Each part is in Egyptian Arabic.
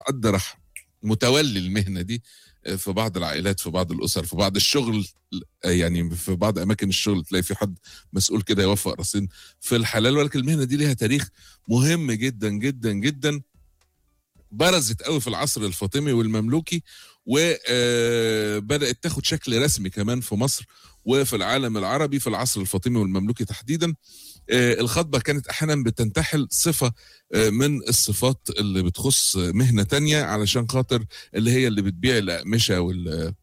حد راح متولي المهنه دي في بعض العائلات في بعض الاسر في بعض الشغل يعني في بعض اماكن الشغل تلاقي في حد مسؤول كده يوفق راسين في الحلال ولكن المهنه دي ليها تاريخ مهم جدا جدا جدا برزت قوي في العصر الفاطمي والمملوكي وبدات تاخد شكل رسمي كمان في مصر وفي العالم العربي في العصر الفاطمي والمملوكي تحديدا الخطبه كانت احيانا بتنتحل صفه من الصفات اللي بتخص مهنه تانية علشان خاطر اللي هي اللي بتبيع الاقمشه وال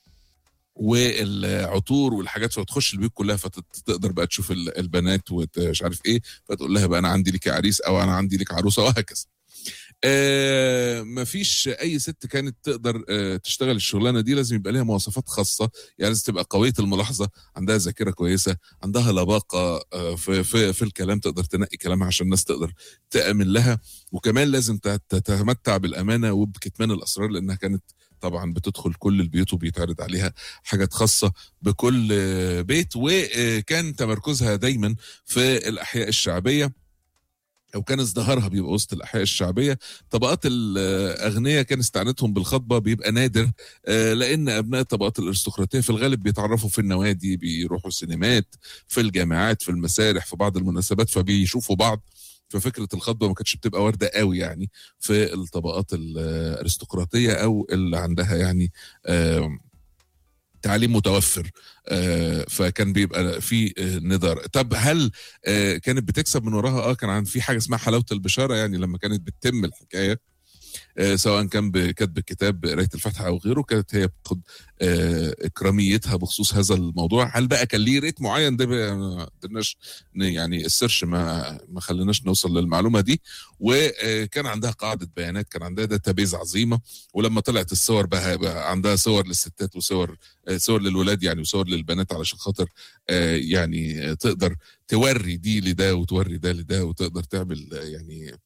والعطور والحاجات فتخش البيوت كلها فتقدر بقى تشوف البنات ومش عارف ايه فتقول لها بقى انا عندي لك عريس او انا عندي لك عروسه وهكذا. آه مفيش اي ست كانت تقدر آه تشتغل الشغلانه دي لازم يبقى لها مواصفات خاصه يعني لازم تبقى قويه الملاحظه عندها ذاكره كويسه عندها لباقه آه في, في, في الكلام تقدر تنقي كلامها عشان الناس تقدر تامن لها وكمان لازم تتمتع بالامانه وبكتمان الاسرار لانها كانت طبعا بتدخل كل البيوت وبيتعرض عليها حاجات خاصة بكل بيت وكان تمركزها دايما في الأحياء الشعبية او كان ازدهارها بيبقى وسط الاحياء الشعبيه طبقات الاغنياء كان استعانتهم بالخطبه بيبقى نادر لان ابناء الطبقات الارستقراطيه في الغالب بيتعرفوا في النوادي بيروحوا السينمات في الجامعات في المسارح في بعض المناسبات فبيشوفوا بعض ففكره الخطبه ما كانتش بتبقى وارده قوي يعني في الطبقات الارستقراطيه او اللي عندها يعني تعليم متوفر آه فكان بيبقى في آه نضار طب هل آه كانت بتكسب من وراها اه كان في حاجه اسمها حلاوه البشاره يعني لما كانت بتتم الحكايه سواء كان بكتب كتاب قرايه الفاتحه او غيره كانت هي بتاخد اكراميتها بخصوص هذا الموضوع هل بقى كان ليه ريت معين ده ما قدرناش يعني السيرش ما ما خليناش نوصل للمعلومه دي وكان عندها قاعده بيانات كان عندها داتابيز عظيمه ولما طلعت الصور بقى, بقى عندها صور للستات وصور صور للولاد يعني وصور للبنات علشان خاطر يعني تقدر توري دي لده وتوري ده لده وتقدر تعمل يعني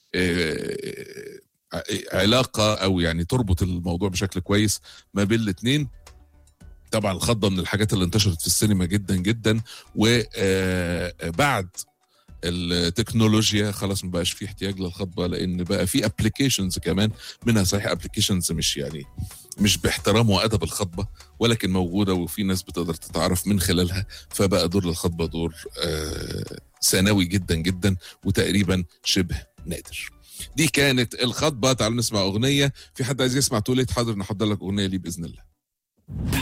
علاقه او يعني تربط الموضوع بشكل كويس ما بين الاثنين طبعا الخضه من الحاجات اللي انتشرت في السينما جدا جدا وبعد التكنولوجيا خلاص ما بقاش في احتياج للخطبه لان بقى في ابلكيشنز كمان منها صحيح ابلكيشنز مش يعني مش باحترام وادب الخطبه ولكن موجوده وفي ناس بتقدر تتعرف من خلالها فبقى دور الخطبه دور ثانوي جدا جدا وتقريبا شبه نادر. دي كانت الخطبه تعالوا نسمع اغنيه في حد عايز يسمع توليت حاضر نحضر لك اغنيه ليه باذن الله